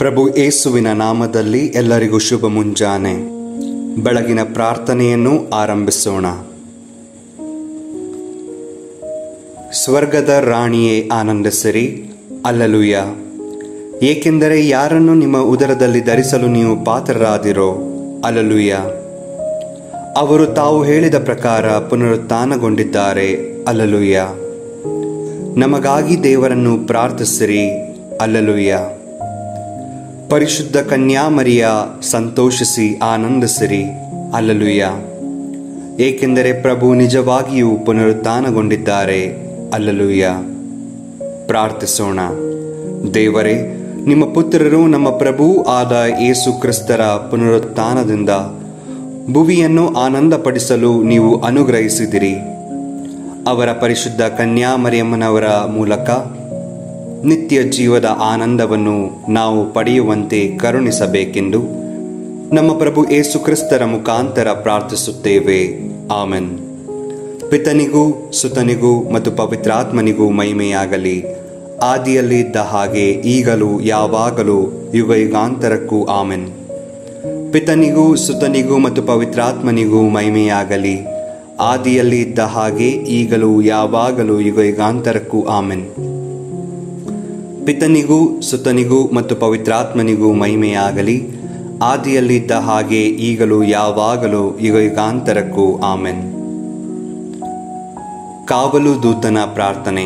ಪ್ರಭು ಏಸುವಿನ ನಾಮದಲ್ಲಿ ಎಲ್ಲರಿಗೂ ಶುಭ ಮುಂಜಾನೆ ಬೆಳಗಿನ ಪ್ರಾರ್ಥನೆಯನ್ನು ಆರಂಭಿಸೋಣ ಸ್ವರ್ಗದ ರಾಣಿಯೇ ಆನಂದಿಸಿರಿ ಅಲ್ಲಲುಯ್ಯ ಏಕೆಂದರೆ ಯಾರನ್ನು ನಿಮ್ಮ ಉದರದಲ್ಲಿ ಧರಿಸಲು ನೀವು ಪಾತ್ರರಾದಿರೋ ಅಲ್ಲಲುಯ್ಯ ಅವರು ತಾವು ಹೇಳಿದ ಪ್ರಕಾರ ಪುನರುತ್ಥಾನಗೊಂಡಿದ್ದಾರೆ ಅಲ್ಲಲುಯ್ಯ ನಮಗಾಗಿ ದೇವರನ್ನು ಪ್ರಾರ್ಥಿಸಿರಿ ಅಲ್ಲಲುಯ್ಯ ಪರಿಶುದ್ಧ ಕನ್ಯಾಮರಿಯ ಸಂತೋಷಿಸಿ ಆನಂದಿಸಿರಿ ಅಲ್ಲಲುಯ್ಯ ಏಕೆಂದರೆ ಪ್ರಭು ನಿಜವಾಗಿಯೂ ಪುನರುತ್ಥಾನಗೊಂಡಿದ್ದಾರೆ ಅಲ್ಲಲುಯ್ಯ ಪ್ರಾರ್ಥಿಸೋಣ ದೇವರೇ ನಿಮ್ಮ ಪುತ್ರರು ನಮ್ಮ ಪ್ರಭು ಆದ ಯೇಸು ಕ್ರಿಸ್ತರ ಪುನರುತ್ಥಾನದಿಂದ ಭುವಿಯನ್ನು ಆನಂದಪಡಿಸಲು ನೀವು ಅನುಗ್ರಹಿಸಿದಿರಿ ಅವರ ಪರಿಶುದ್ಧ ಕನ್ಯಾಮರಿಯಮ್ಮನವರ ಮೂಲಕ ನಿತ್ಯ ಜೀವದ ಆನಂದವನ್ನು ನಾವು ಪಡೆಯುವಂತೆ ಕರುಣಿಸಬೇಕೆಂದು ನಮ್ಮ ಪ್ರಭು ಏಸು ಕ್ರಿಸ್ತರ ಮುಖಾಂತರ ಪ್ರಾರ್ಥಿಸುತ್ತೇವೆ ಆಮೆನ್ ಪಿತನಿಗೂ ಸುತನಿಗೂ ಮತ್ತು ಪವಿತ್ರಾತ್ಮನಿಗೂ ಮಹಿಮೆಯಾಗಲಿ ಆದಿಯಲ್ಲಿ ಇದ್ದ ಹಾಗೆ ಈಗಲೂ ಯಾವಾಗಲೂ ಯುಗ ಯುಗಾಂತರಕ್ಕೂ ಆಮೆನ್ ಪಿತನಿಗೂ ಸುತನಿಗೂ ಮತ್ತು ಪವಿತ್ರಾತ್ಮನಿಗೂ ಮಹಿಮೆಯಾಗಲಿ ಆದಿಯಲ್ಲಿ ಇದ್ದ ಹಾಗೆ ಈಗಲೂ ಯಾವಾಗಲೂ ಯುಗ ಯುಗಾಂತರಕ್ಕೂ ಆಮೆನ್ ಪಿತನಿಗೂ ಸುತನಿಗೂ ಮತ್ತು ಪವಿತ್ರಾತ್ಮನಿಗೂ ಮಹಿಮೆಯಾಗಲಿ ಆದಿಯಲ್ಲಿದ್ದ ಹಾಗೆ ಈಗಲೂ ಯಾವಾಗಲೂ ಯುಗ ಯುಗಾಂತರಕ್ಕೂ ಆಮೆನ್ ಕಾವಲು ದೂತನ ಪ್ರಾರ್ಥನೆ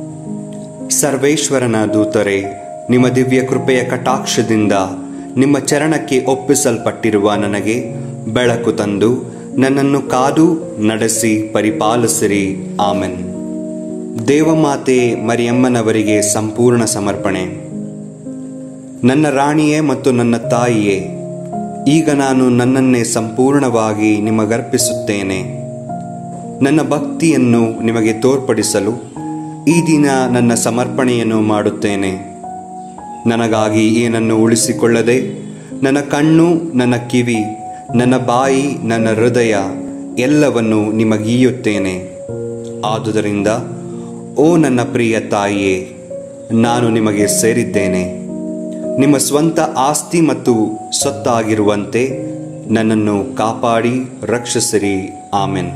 ಸರ್ವೇಶ್ವರನ ದೂತರೇ ನಿಮ್ಮ ದಿವ್ಯ ಕೃಪೆಯ ಕಟಾಕ್ಷದಿಂದ ನಿಮ್ಮ ಚರಣಕ್ಕೆ ಒಪ್ಪಿಸಲ್ಪಟ್ಟಿರುವ ನನಗೆ ಬೆಳಕು ತಂದು ನನ್ನನ್ನು ಕಾದು ನಡೆಸಿ ಪರಿಪಾಲಿಸಿರಿ ಆಮೆನ್ ದೇವಮಾತೆ ಮರಿಯಮ್ಮನವರಿಗೆ ಸಂಪೂರ್ಣ ಸಮರ್ಪಣೆ ನನ್ನ ರಾಣಿಯೇ ಮತ್ತು ನನ್ನ ತಾಯಿಯೇ ಈಗ ನಾನು ನನ್ನನ್ನೇ ಸಂಪೂರ್ಣವಾಗಿ ನಿಮಗರ್ಪಿಸುತ್ತೇನೆ ನನ್ನ ಭಕ್ತಿಯನ್ನು ನಿಮಗೆ ತೋರ್ಪಡಿಸಲು ಈ ದಿನ ನನ್ನ ಸಮರ್ಪಣೆಯನ್ನು ಮಾಡುತ್ತೇನೆ ನನಗಾಗಿ ಏನನ್ನು ಉಳಿಸಿಕೊಳ್ಳದೆ ನನ್ನ ಕಣ್ಣು ನನ್ನ ಕಿವಿ ನನ್ನ ಬಾಯಿ ನನ್ನ ಹೃದಯ ಎಲ್ಲವನ್ನು ನಿಮಗೀಯುತ್ತೇನೆ ಆದುದರಿಂದ ಓ ನನ್ನ ಪ್ರಿಯ ತಾಯಿಯೇ ನಾನು ನಿಮಗೆ ಸೇರಿದ್ದೇನೆ ನಿಮ್ಮ ಸ್ವಂತ ಆಸ್ತಿ ಮತ್ತು ಸೊತ್ತಾಗಿರುವಂತೆ ನನ್ನನ್ನು ಕಾಪಾಡಿ ರಕ್ಷಿಸಿರಿ ಆಮೆನ್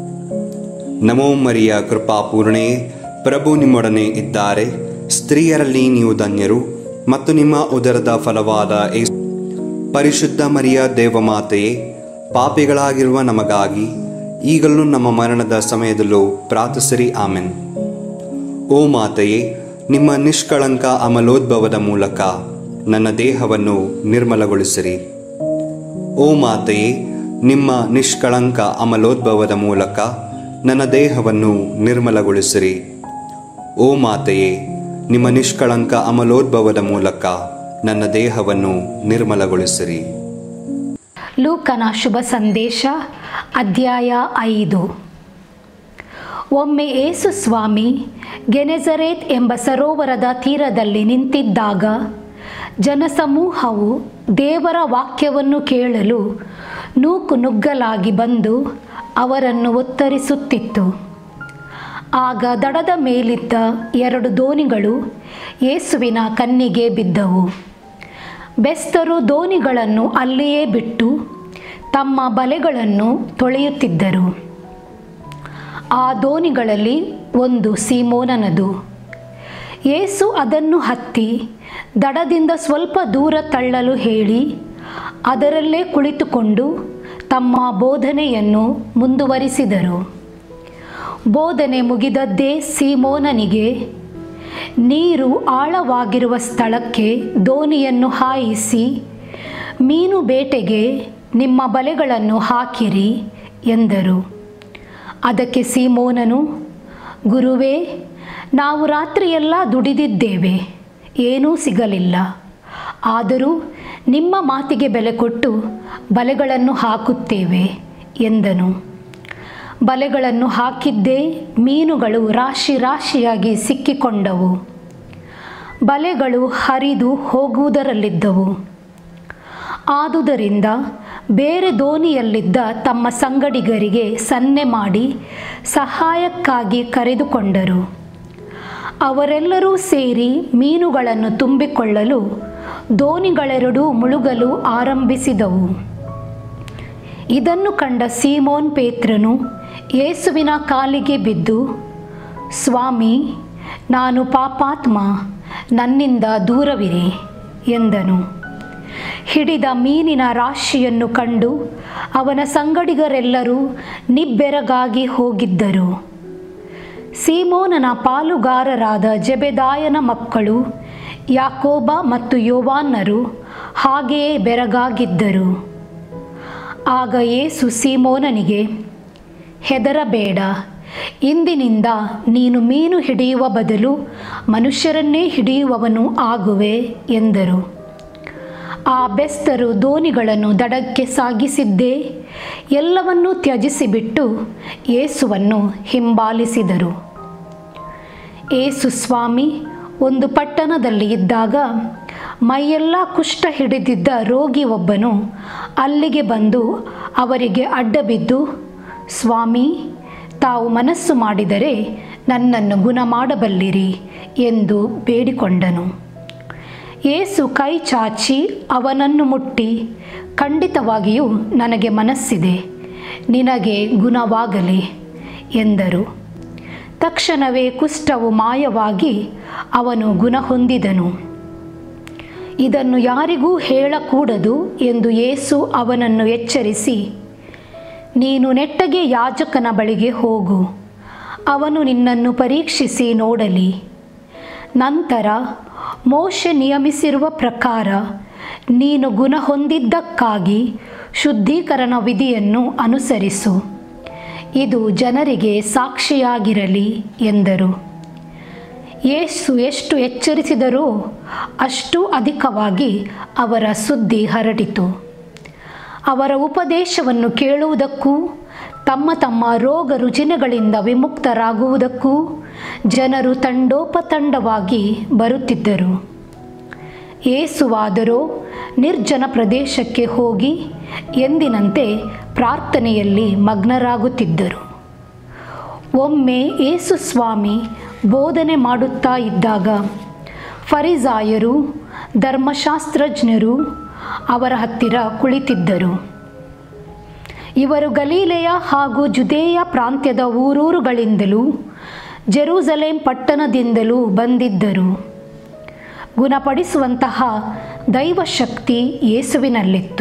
ನಮೋ ಮರಿಯ ಕೃಪಾಪೂರ್ಣೆಯೇ ಪ್ರಭು ನಿಮ್ಮೊಡನೆ ಇದ್ದಾರೆ ಸ್ತ್ರೀಯರಲ್ಲಿ ನೀವು ಧನ್ಯರು ಮತ್ತು ನಿಮ್ಮ ಉದರದ ಫಲವಾದ ಯೇಸು ಪರಿಶುದ್ಧ ಮರಿಯ ದೇವಮಾತೆಯೇ ಪಾಪಿಗಳಾಗಿರುವ ನಮಗಾಗಿ ಈಗಲೂ ನಮ್ಮ ಮರಣದ ಸಮಯದಲ್ಲೂ ಪ್ರಾರ್ಥಿಸಿರಿ ಆಮೆನ್ ಓ ಮಾತೆಯೇ ನಿಮ್ಮ ನಿಷ್ಕಳಂಕ ಅಮಲೋದ್ಭವದ ಮೂಲಕ ನನ್ನ ದೇಹವನ್ನು ನಿರ್ಮಲಗೊಳಿಸಿರಿ ಓ ಮಾತೆಯೇ ನಿಮ್ಮ ನಿಷ್ಕಳಂಕ ಅಮಲೋದ್ಭವದ ಮೂಲಕ ನನ್ನ ದೇಹವನ್ನು ನಿರ್ಮಲಗೊಳಿಸಿರಿ ಓ ಮಾತೆಯೇ ನಿಮ್ಮ ನಿಷ್ಕಳಂಕ ಅಮಲೋದ್ಭವದ ಮೂಲಕ ನನ್ನ ದೇಹವನ್ನು ನಿರ್ಮಲಗೊಳಿಸಿರಿ ಲೂಕನ ಶುಭ ಸಂದೇಶ ಅಧ್ಯಾಯ ಐದು ಒಮ್ಮೆ ಏಸು ಸ್ವಾಮಿ ಗೆನೆಜರೇತ್ ಎಂಬ ಸರೋವರದ ತೀರದಲ್ಲಿ ನಿಂತಿದ್ದಾಗ ಜನಸಮೂಹವು ದೇವರ ವಾಕ್ಯವನ್ನು ಕೇಳಲು ನೂಕು ನುಗ್ಗಲಾಗಿ ಬಂದು ಅವರನ್ನು ಒತ್ತರಿಸುತ್ತಿತ್ತು ಆಗ ದಡದ ಮೇಲಿದ್ದ ಎರಡು ದೋಣಿಗಳು ಯೇಸುವಿನ ಕಣ್ಣಿಗೆ ಬಿದ್ದವು ಬೆಸ್ತರು ದೋಣಿಗಳನ್ನು ಅಲ್ಲಿಯೇ ಬಿಟ್ಟು ತಮ್ಮ ಬಲೆಗಳನ್ನು ತೊಳೆಯುತ್ತಿದ್ದರು ಆ ದೋಣಿಗಳಲ್ಲಿ ಒಂದು ಸೀಮೋನನದು ಯೇಸು ಅದನ್ನು ಹತ್ತಿ ದಡದಿಂದ ಸ್ವಲ್ಪ ದೂರ ತಳ್ಳಲು ಹೇಳಿ ಅದರಲ್ಲೇ ಕುಳಿತುಕೊಂಡು ತಮ್ಮ ಬೋಧನೆಯನ್ನು ಮುಂದುವರಿಸಿದರು ಬೋಧನೆ ಮುಗಿದದ್ದೇ ಸೀಮೋನನಿಗೆ ನೀರು ಆಳವಾಗಿರುವ ಸ್ಥಳಕ್ಕೆ ದೋಣಿಯನ್ನು ಹಾಯಿಸಿ ಮೀನು ಬೇಟೆಗೆ ನಿಮ್ಮ ಬಲೆಗಳನ್ನು ಹಾಕಿರಿ ಎಂದರು ಅದಕ್ಕೆ ಸೀಮೋನನು ಗುರುವೇ ನಾವು ರಾತ್ರಿಯೆಲ್ಲ ದುಡಿದಿದ್ದೇವೆ ಏನೂ ಸಿಗಲಿಲ್ಲ ಆದರೂ ನಿಮ್ಮ ಮಾತಿಗೆ ಬೆಲೆ ಕೊಟ್ಟು ಬಲೆಗಳನ್ನು ಹಾಕುತ್ತೇವೆ ಎಂದನು ಬಲೆಗಳನ್ನು ಹಾಕಿದ್ದೇ ಮೀನುಗಳು ರಾಶಿ ರಾಶಿಯಾಗಿ ಸಿಕ್ಕಿಕೊಂಡವು ಬಲೆಗಳು ಹರಿದು ಹೋಗುವುದರಲ್ಲಿದ್ದವು ಆದುದರಿಂದ ಬೇರೆ ದೋಣಿಯಲ್ಲಿದ್ದ ತಮ್ಮ ಸಂಗಡಿಗರಿಗೆ ಸನ್ನೆ ಮಾಡಿ ಸಹಾಯಕ್ಕಾಗಿ ಕರೆದುಕೊಂಡರು ಅವರೆಲ್ಲರೂ ಸೇರಿ ಮೀನುಗಳನ್ನು ತುಂಬಿಕೊಳ್ಳಲು ದೋಣಿಗಳೆರಡೂ ಮುಳುಗಲು ಆರಂಭಿಸಿದವು ಇದನ್ನು ಕಂಡ ಸೀಮೋನ್ ಪೇತ್ರನು ಯೇಸುವಿನ ಕಾಲಿಗೆ ಬಿದ್ದು ಸ್ವಾಮಿ ನಾನು ಪಾಪಾತ್ಮ ನನ್ನಿಂದ ದೂರವಿರಿ ಎಂದನು ಹಿಡಿದ ಮೀನಿನ ರಾಶಿಯನ್ನು ಕಂಡು ಅವನ ಸಂಗಡಿಗರೆಲ್ಲರೂ ನಿಬ್ಬೆರಗಾಗಿ ಹೋಗಿದ್ದರು ಸೀಮೋನನ ಪಾಲುಗಾರರಾದ ಜೆಬೆದಾಯನ ಮಕ್ಕಳು ಯಾಕೋಬ ಮತ್ತು ಯೋವಾನ್ನರು ಹಾಗೆಯೇ ಬೆರಗಾಗಿದ್ದರು ಆಗ ಯೇಸು ಸೀಮೋನನಿಗೆ ಹೆದರಬೇಡ ಇಂದಿನಿಂದ ನೀನು ಮೀನು ಹಿಡಿಯುವ ಬದಲು ಮನುಷ್ಯರನ್ನೇ ಹಿಡಿಯುವವನು ಆಗುವೆ ಎಂದರು ಆ ಬೆಸ್ತರು ದೋಣಿಗಳನ್ನು ದಡಕ್ಕೆ ಸಾಗಿಸಿದ್ದೇ ಎಲ್ಲವನ್ನೂ ತ್ಯಜಿಸಿಬಿಟ್ಟು ಯೇಸುವನ್ನು ಹಿಂಬಾಲಿಸಿದರು ಏಸು ಸ್ವಾಮಿ ಒಂದು ಪಟ್ಟಣದಲ್ಲಿ ಇದ್ದಾಗ ಮೈಯೆಲ್ಲ ಕುಷ್ಠ ಹಿಡಿದಿದ್ದ ರೋಗಿ ಒಬ್ಬನು ಅಲ್ಲಿಗೆ ಬಂದು ಅವರಿಗೆ ಅಡ್ಡಬಿದ್ದು ಸ್ವಾಮಿ ತಾವು ಮನಸ್ಸು ಮಾಡಿದರೆ ನನ್ನನ್ನು ಗುಣ ಮಾಡಬಲ್ಲಿರಿ ಎಂದು ಬೇಡಿಕೊಂಡನು ಏಸು ಕೈ ಚಾಚಿ ಅವನನ್ನು ಮುಟ್ಟಿ ಖಂಡಿತವಾಗಿಯೂ ನನಗೆ ಮನಸ್ಸಿದೆ ನಿನಗೆ ಗುಣವಾಗಲಿ ಎಂದರು ತಕ್ಷಣವೇ ಕುಷ್ಠವು ಮಾಯವಾಗಿ ಅವನು ಗುಣ ಹೊಂದಿದನು ಇದನ್ನು ಯಾರಿಗೂ ಹೇಳಕೂಡದು ಎಂದು ಯೇಸು ಅವನನ್ನು ಎಚ್ಚರಿಸಿ ನೀನು ನೆಟ್ಟಗೆ ಯಾಜಕನ ಬಳಿಗೆ ಹೋಗು ಅವನು ನಿನ್ನನ್ನು ಪರೀಕ್ಷಿಸಿ ನೋಡಲಿ ನಂತರ ಮೋಶೆ ನಿಯಮಿಸಿರುವ ಪ್ರಕಾರ ನೀನು ಗುಣ ಹೊಂದಿದ್ದಕ್ಕಾಗಿ ಶುದ್ಧೀಕರಣ ವಿಧಿಯನ್ನು ಅನುಸರಿಸು ಇದು ಜನರಿಗೆ ಸಾಕ್ಷಿಯಾಗಿರಲಿ ಎಂದರು ಯೇಸು ಎಷ್ಟು ಎಚ್ಚರಿಸಿದರೋ ಅಷ್ಟು ಅಧಿಕವಾಗಿ ಅವರ ಸುದ್ದಿ ಹರಡಿತು ಅವರ ಉಪದೇಶವನ್ನು ಕೇಳುವುದಕ್ಕೂ ತಮ್ಮ ತಮ್ಮ ರೋಗ ರುಜಿನಗಳಿಂದ ವಿಮುಕ್ತರಾಗುವುದಕ್ಕೂ ಜನರು ತಂಡೋಪತಂಡವಾಗಿ ಬರುತ್ತಿದ್ದರು ಏಸುವಾದರೋ ನಿರ್ಜನ ಪ್ರದೇಶಕ್ಕೆ ಹೋಗಿ ಎಂದಿನಂತೆ ಪ್ರಾರ್ಥನೆಯಲ್ಲಿ ಮಗ್ನರಾಗುತ್ತಿದ್ದರು ಒಮ್ಮೆ ಏಸು ಸ್ವಾಮಿ ಬೋಧನೆ ಮಾಡುತ್ತಾ ಇದ್ದಾಗ ಫರಿಸಾಯರು ಧರ್ಮಶಾಸ್ತ್ರಜ್ಞರು ಅವರ ಹತ್ತಿರ ಕುಳಿತಿದ್ದರು ಇವರು ಗಲೀಲೆಯ ಹಾಗೂ ಜುದೇಯ ಪ್ರಾಂತ್ಯದ ಊರೂರುಗಳಿಂದಲೂ ಜೆರೂಸಲೇಂ ಪಟ್ಟಣದಿಂದಲೂ ಬಂದಿದ್ದರು ಗುಣಪಡಿಸುವಂತಹ ದೈವಶಕ್ತಿ ಯೇಸುವಿನಲ್ಲಿತ್ತು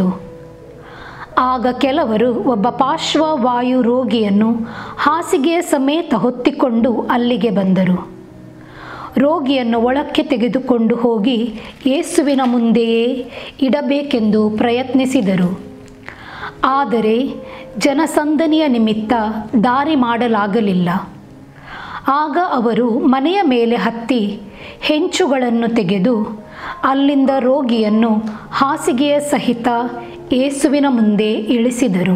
ಆಗ ಕೆಲವರು ಒಬ್ಬ ಪಾರ್ಶ್ವವಾಯು ರೋಗಿಯನ್ನು ಹಾಸಿಗೆಯ ಸಮೇತ ಹೊತ್ತಿಕೊಂಡು ಅಲ್ಲಿಗೆ ಬಂದರು ರೋಗಿಯನ್ನು ಒಳಕ್ಕೆ ತೆಗೆದುಕೊಂಡು ಹೋಗಿ ಯೇಸುವಿನ ಮುಂದೆಯೇ ಇಡಬೇಕೆಂದು ಪ್ರಯತ್ನಿಸಿದರು ಆದರೆ ಜನಸಂದಣಿಯ ನಿಮಿತ್ತ ದಾರಿ ಮಾಡಲಾಗಲಿಲ್ಲ ಆಗ ಅವರು ಮನೆಯ ಮೇಲೆ ಹತ್ತಿ ಹೆಂಚುಗಳನ್ನು ತೆಗೆದು ಅಲ್ಲಿಂದ ರೋಗಿಯನ್ನು ಹಾಸಿಗೆಯ ಸಹಿತ ಯೇಸುವಿನ ಮುಂದೆ ಇಳಿಸಿದರು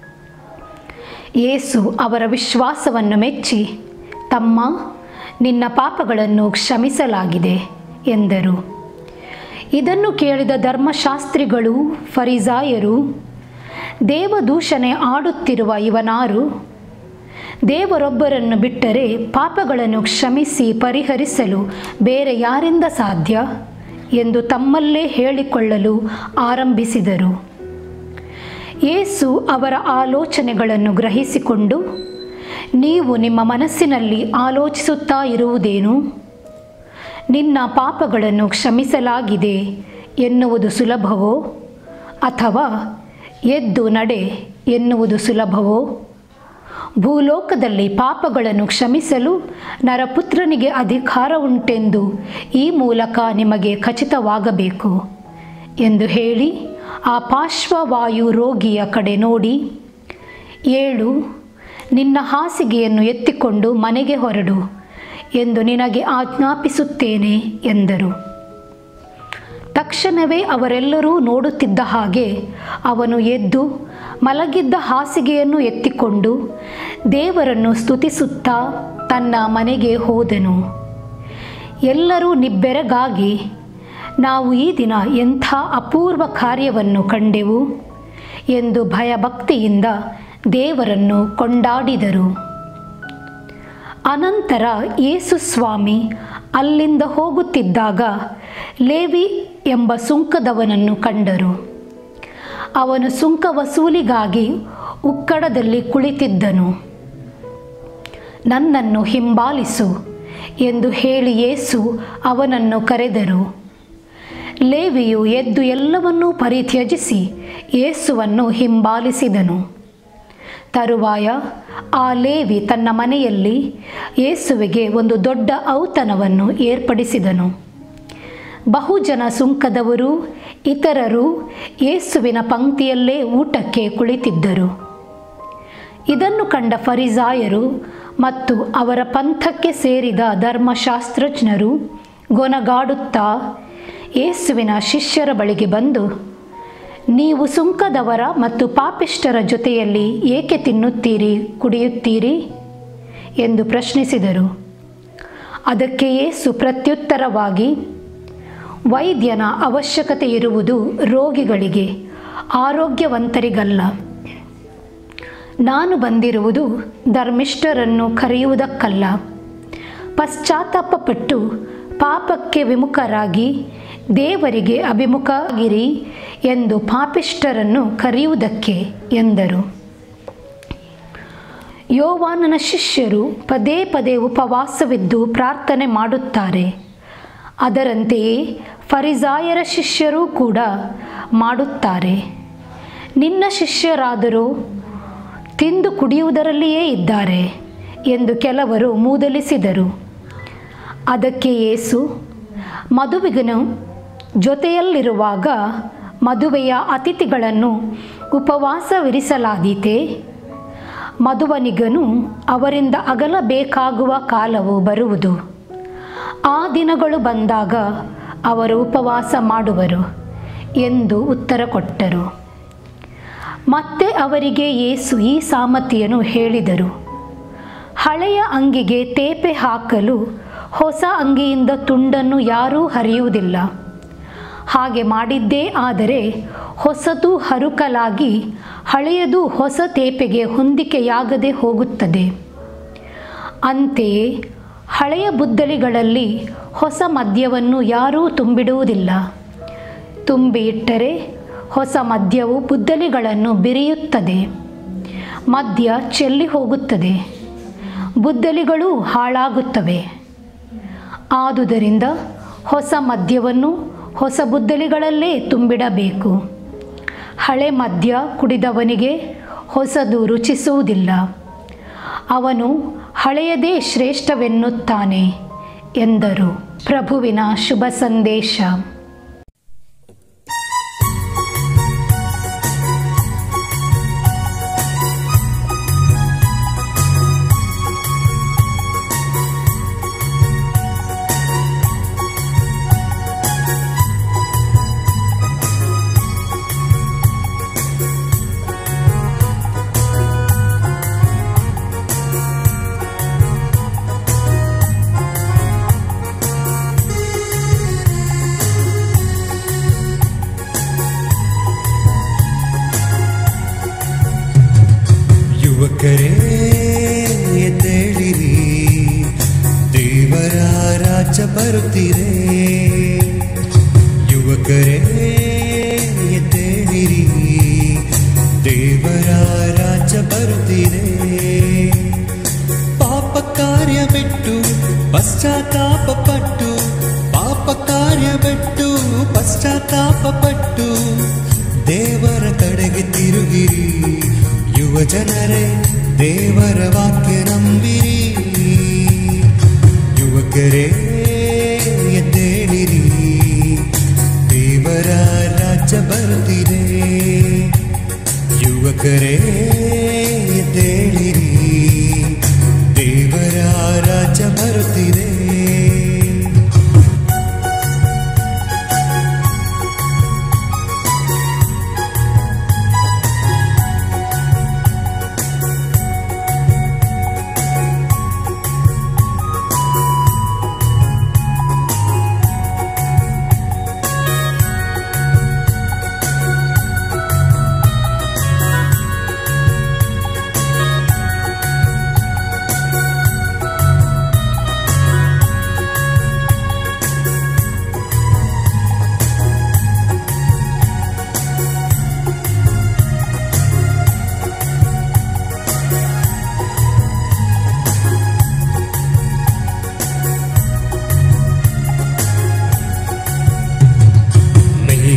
ಯೇಸು ಅವರ ವಿಶ್ವಾಸವನ್ನು ಮೆಚ್ಚಿ ತಮ್ಮ ನಿನ್ನ ಪಾಪಗಳನ್ನು ಕ್ಷಮಿಸಲಾಗಿದೆ ಎಂದರು ಇದನ್ನು ಕೇಳಿದ ಧರ್ಮಶಾಸ್ತ್ರಿಗಳು ಫರಿಸಾಯರು ದೇವದೂಷಣೆ ಆಡುತ್ತಿರುವ ಇವನಾರು ದೇವರೊಬ್ಬರನ್ನು ಬಿಟ್ಟರೆ ಪಾಪಗಳನ್ನು ಕ್ಷಮಿಸಿ ಪರಿಹರಿಸಲು ಬೇರೆ ಯಾರಿಂದ ಸಾಧ್ಯ ಎಂದು ತಮ್ಮಲ್ಲೇ ಹೇಳಿಕೊಳ್ಳಲು ಆರಂಭಿಸಿದರು ಯೇಸು ಅವರ ಆಲೋಚನೆಗಳನ್ನು ಗ್ರಹಿಸಿಕೊಂಡು ನೀವು ನಿಮ್ಮ ಮನಸ್ಸಿನಲ್ಲಿ ಆಲೋಚಿಸುತ್ತಾ ಇರುವುದೇನು ನಿನ್ನ ಪಾಪಗಳನ್ನು ಕ್ಷಮಿಸಲಾಗಿದೆ ಎನ್ನುವುದು ಸುಲಭವೋ ಅಥವಾ ಎದ್ದು ನಡೆ ಎನ್ನುವುದು ಸುಲಭವೋ ಭೂಲೋಕದಲ್ಲಿ ಪಾಪಗಳನ್ನು ಕ್ಷಮಿಸಲು ನರಪುತ್ರನಿಗೆ ಅಧಿಕಾರ ಉಂಟೆಂದು ಈ ಮೂಲಕ ನಿಮಗೆ ಖಚಿತವಾಗಬೇಕು ಎಂದು ಹೇಳಿ ಆ ಪಾರ್ಶ್ವವಾಯು ರೋಗಿಯ ಕಡೆ ನೋಡಿ ಏಳು ನಿನ್ನ ಹಾಸಿಗೆಯನ್ನು ಎತ್ತಿಕೊಂಡು ಮನೆಗೆ ಹೊರಡು ಎಂದು ನಿನಗೆ ಆಜ್ಞಾಪಿಸುತ್ತೇನೆ ಎಂದರು ತಕ್ಷಣವೇ ಅವರೆಲ್ಲರೂ ನೋಡುತ್ತಿದ್ದ ಹಾಗೆ ಅವನು ಎದ್ದು ಮಲಗಿದ್ದ ಹಾಸಿಗೆಯನ್ನು ಎತ್ತಿಕೊಂಡು ದೇವರನ್ನು ಸ್ತುತಿಸುತ್ತಾ ತನ್ನ ಮನೆಗೆ ಹೋದನು ಎಲ್ಲರೂ ನಿಬ್ಬೆರಗಾಗಿ ನಾವು ಈ ದಿನ ಎಂಥ ಅಪೂರ್ವ ಕಾರ್ಯವನ್ನು ಕಂಡೆವು ಎಂದು ಭಯಭಕ್ತಿಯಿಂದ ದೇವರನ್ನು ಕೊಂಡಾಡಿದರು ಅನಂತರ ಯೇಸು ಸ್ವಾಮಿ ಅಲ್ಲಿಂದ ಹೋಗುತ್ತಿದ್ದಾಗ ಲೇವಿ ಎಂಬ ಸುಂಕದವನನ್ನು ಕಂಡರು ಅವನು ಸುಂಕ ವಸೂಲಿಗಾಗಿ ಉಕ್ಕಡದಲ್ಲಿ ಕುಳಿತಿದ್ದನು ನನ್ನನ್ನು ಹಿಂಬಾಲಿಸು ಎಂದು ಹೇಳಿ ಯೇಸು ಅವನನ್ನು ಕರೆದರು ಲೇವಿಯು ಎದ್ದು ಎಲ್ಲವನ್ನೂ ಪರಿತ್ಯಜಿಸಿ ಯೇಸುವನ್ನು ಹಿಂಬಾಲಿಸಿದನು ತರುವಾಯ ಆ ಲೇವಿ ತನ್ನ ಮನೆಯಲ್ಲಿ ಯೇಸುವಿಗೆ ಒಂದು ದೊಡ್ಡ ಔತಣವನ್ನು ಏರ್ಪಡಿಸಿದನು ಬಹುಜನ ಸುಂಕದವರು ಇತರರು ಯೇಸುವಿನ ಪಂಕ್ತಿಯಲ್ಲೇ ಊಟಕ್ಕೆ ಕುಳಿತಿದ್ದರು ಇದನ್ನು ಕಂಡ ಫರಿಸಾಯರು ಮತ್ತು ಅವರ ಪಂಥಕ್ಕೆ ಸೇರಿದ ಧರ್ಮಶಾಸ್ತ್ರಜ್ಞರು ಗೊನಗಾಡುತ್ತಾ ಯೇಸುವಿನ ಶಿಷ್ಯರ ಬಳಿಗೆ ಬಂದು ನೀವು ಸುಂಕದವರ ಮತ್ತು ಪಾಪಿಷ್ಟರ ಜೊತೆಯಲ್ಲಿ ಏಕೆ ತಿನ್ನುತ್ತೀರಿ ಕುಡಿಯುತ್ತೀರಿ ಎಂದು ಪ್ರಶ್ನಿಸಿದರು ಅದಕ್ಕೆ ಯೇಸು ಪ್ರತ್ಯುತ್ತರವಾಗಿ ವೈದ್ಯನ ಅವಶ್ಯಕತೆ ಇರುವುದು ರೋಗಿಗಳಿಗೆ ಆರೋಗ್ಯವಂತರಿಗಲ್ಲ ನಾನು ಬಂದಿರುವುದು ಧರ್ಮಿಷ್ಠರನ್ನು ಕರೆಯುವುದಕ್ಕಲ್ಲ ಪಶ್ಚಾತ್ತಾಪಪಟ್ಟು ಪಾಪಕ್ಕೆ ವಿಮುಖರಾಗಿ ದೇವರಿಗೆ ಅಭಿಮುಖಗಿರಿ ಎಂದು ಪಾಪಿಷ್ಠರನ್ನು ಕರೆಯುವುದಕ್ಕೆ ಎಂದರು ಯೋವಾನನ ಶಿಷ್ಯರು ಪದೇ ಪದೇ ಉಪವಾಸವಿದ್ದು ಪ್ರಾರ್ಥನೆ ಮಾಡುತ್ತಾರೆ ಅದರಂತೆಯೇ ಫರಿಸಾಯರ ಶಿಷ್ಯರೂ ಕೂಡ ಮಾಡುತ್ತಾರೆ ನಿನ್ನ ಶಿಷ್ಯರಾದರೂ ತಿಂದು ಕುಡಿಯುವುದರಲ್ಲಿಯೇ ಇದ್ದಾರೆ ಎಂದು ಕೆಲವರು ಮೂದಲಿಸಿದರು ಅದಕ್ಕೆ ಯೇಸು ಮದುವೆಗನು ಜೊತೆಯಲ್ಲಿರುವಾಗ ಮದುವೆಯ ಅತಿಥಿಗಳನ್ನು ಉಪವಾಸವಿರಿಸಲಾದೀತೆ ಮದುವನಿಗನು ಅವರಿಂದ ಅಗಲಬೇಕಾಗುವ ಕಾಲವು ಬರುವುದು ಆ ದಿನಗಳು ಬಂದಾಗ ಅವರು ಉಪವಾಸ ಮಾಡುವರು ಎಂದು ಉತ್ತರ ಕೊಟ್ಟರು ಮತ್ತೆ ಅವರಿಗೆ ಯೇಸು ಈ ಸಾಮತಿಯನ್ನು ಹೇಳಿದರು ಹಳೆಯ ಅಂಗಿಗೆ ತೇಪೆ ಹಾಕಲು ಹೊಸ ಅಂಗಿಯಿಂದ ತುಂಡನ್ನು ಯಾರೂ ಹರಿಯುವುದಿಲ್ಲ ಹಾಗೆ ಮಾಡಿದ್ದೇ ಆದರೆ ಹೊಸದು ಹರುಕಲಾಗಿ ಹಳೆಯದು ಹೊಸ ತೇಪೆಗೆ ಹೊಂದಿಕೆಯಾಗದೆ ಹೋಗುತ್ತದೆ ಅಂತೆಯೇ ಹಳೆಯ ಬುದ್ದಲಿಗಳಲ್ಲಿ ಹೊಸ ಮದ್ಯವನ್ನು ಯಾರೂ ತುಂಬಿಡುವುದಿಲ್ಲ ತುಂಬಿ ಇಟ್ಟರೆ ಹೊಸ ಮದ್ಯವು ಬುದ್ದಲಿಗಳನ್ನು ಬಿರಿಯುತ್ತದೆ ಮದ್ಯ ಚೆಲ್ಲಿ ಹೋಗುತ್ತದೆ ಬುದ್ದಲಿಗಳು ಹಾಳಾಗುತ್ತವೆ ಆದುದರಿಂದ ಹೊಸ ಮದ್ಯವನ್ನು ಹೊಸ ಬುದ್ದಲಿಗಳಲ್ಲೇ ತುಂಬಿಡಬೇಕು ಹಳೆ ಮದ್ಯ ಕುಡಿದವನಿಗೆ ಹೊಸದು ರುಚಿಸುವುದಿಲ್ಲ ಅವನು ಹಳೆಯದೇ ಶ್ರೇಷ್ಠವೆನ್ನುತ್ತಾನೆ ಎಂದರು ಪ್ರಭುವಿನ ಶುಭ ಸಂದೇಶ ಯುವಕರೇ ಎದ್ದೇಳಿರಿ ದೇವರ ರಾಜ್ಯ ಬರುತ್ತಿರೆ ಯುವಕರೇ ಎದ್ದೇಳಿರಿ ದೇವರ ರಾಜ್ಯ ಬರುತ್ತಿರೆ ಪಾಪ ಕಾರ್ಯ ಬಿಟ್ಟು ಪಶ್ಚಾತ್ತಾಪ ಪಟ್ಟು ಪಾಪ ಕಾರ್ಯ ಬಿಟ್ಟು ಪಶ್ಚಾತ್ತಾಪ ಪಟ್ಟು ದೇವರ ಕಡೆಗೆ ತಿರುಗಿರಿ ಯುವ ಜನರೇ ದೇವರ ವಾಕ್ಯ ನಂಬಿರಿ ಯುವಕರೇ ಎದ್ದೇಳಿರಿ ದೇವರ ರಾಜ್ಯ ಬರ್ತಿದೆ ಯುವಕರೇ ಎದ್ದೇಳಿರಿ ದೇವರ ರಾಜ್ಯ ಬರುತ್ತಿದೆ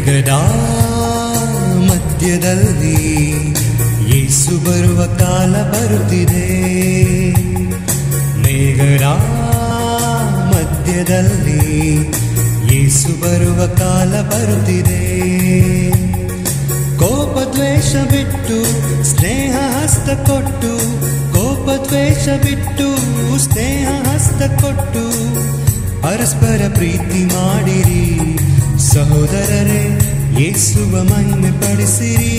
ಮೇಘದ ಮಧ್ಯದಲ್ಲಿ ಯೇಸು ಬರುವ ಕಾಲ ಬರುತ್ತಿದೆ ಮೇಘದ ಮಧ್ಯದಲ್ಲಿ ಯೇಸು ಬರುವ ಕಾಲ ಬರುತ್ತಿದೆ ಕೋಪ ದ್ವೇಷ ಬಿಟ್ಟು ಸ್ನೇಹ ಹಸ್ತ ಕೊಟ್ಟು ಕೋಪ ದ್ವೇಷ ಬಿಟ್ಟು ಸ್ನೇಹ ಹಸ್ತ ಕೊಟ್ಟು ಪರಸ್ಪರ ಪ್ರೀತಿ ಮಾಡಿರಿ ಸಹೋದರರೇ ಯೇಸುವ ಮಹಿಮೆ ಪಡಿಸಿರಿ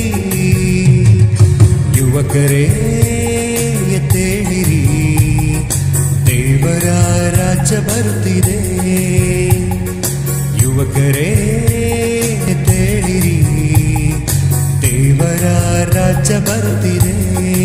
ಯುವಕರೇ ಎದ್ದೇಳಿರಿ ದೇವರ ರಾಜ್ಯ ಬರುತ್ತಿದೆ ಯುವಕರೇ ಎದ್ದೇಳಿರಿ ದೇವರ ರಾಜ್ಯ ಬರುತ್ತಿದೆ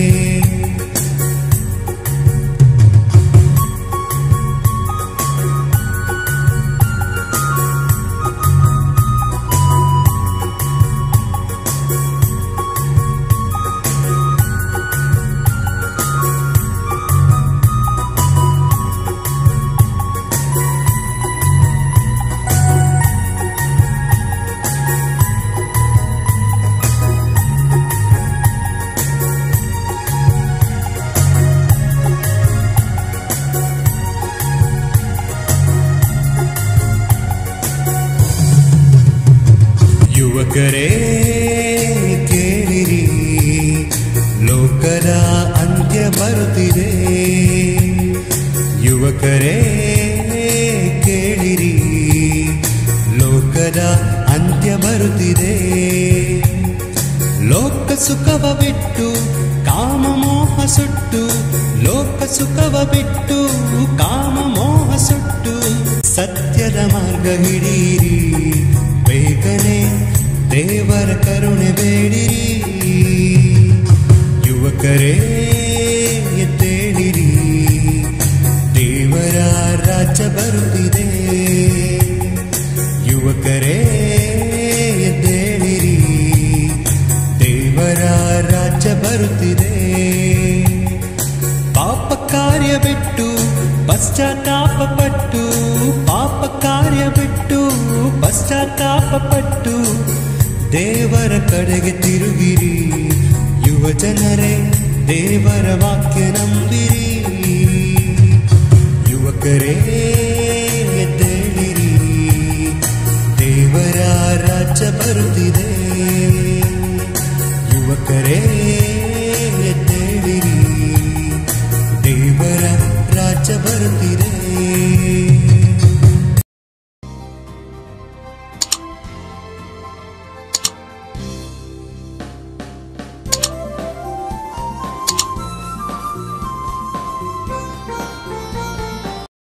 ಯುವಕರೇ ಕೇಳಿರಿ ಲೋಕದ ಅಂತ್ಯ ಬರುತ್ತಿದೆ ಯುವಕರೇ ಕೇಳಿರಿ ಲೋಕದ ಅಂತ್ಯ ಬರುತ್ತಿದೆ ಲೋಕ ಸುಖವ ಬಿಟ್ಟು ಕಾಮ ಮೋಹ ಸುಟ್ಟು ಲೋಕ ಸುಖವ ಬಿಟ್ಟು ಕಾಮ ಮೋಹ ಸುಟ್ಟು ಸತ್ಯದ ಮಾರ್ಗ ಹಿಡೀರಿ ಬೇಗನೆ ದೇವರ ಕರುಣೆ ಬೇಡಿರಿ ಯುವಕರೇ ಎದ್ದೇಳಿರಿ ದೇವರ ರಾಜ್ಯ ಬರುತ್ತಿದೆ ಯುವಕರೇ ಎದ್ದೇಳಿರಿ ದೇವರ ರಾಜ್ಯ ಬರುತ್ತಿದೆ ಪಾಪ ಕಾರ್ಯ ಬಿಟ್ಟು ಪಶ್ಚಾತ್ತಾಪ ಪಟ್ಟು ಪಾಪ ಕಾರ್ಯ ಬಿಟ್ಟು ಪಶ್ಚಾತ್ತಾಪ ಪಟ್ಟು ದೇವರ ಕಡೆಗೆ ತಿರುಗಿರಿ ಯುವ ಜನರೇ ದೇವರ ವಾಕ್ಯ ನಂಬಿರಿ ಯುವಕರೇ ಎದ್ದೇಳಿರಿ ದೇವರ ರಾಜ್ಯ ಬರುತ್ತಿದೆ ಯುವಕರೇ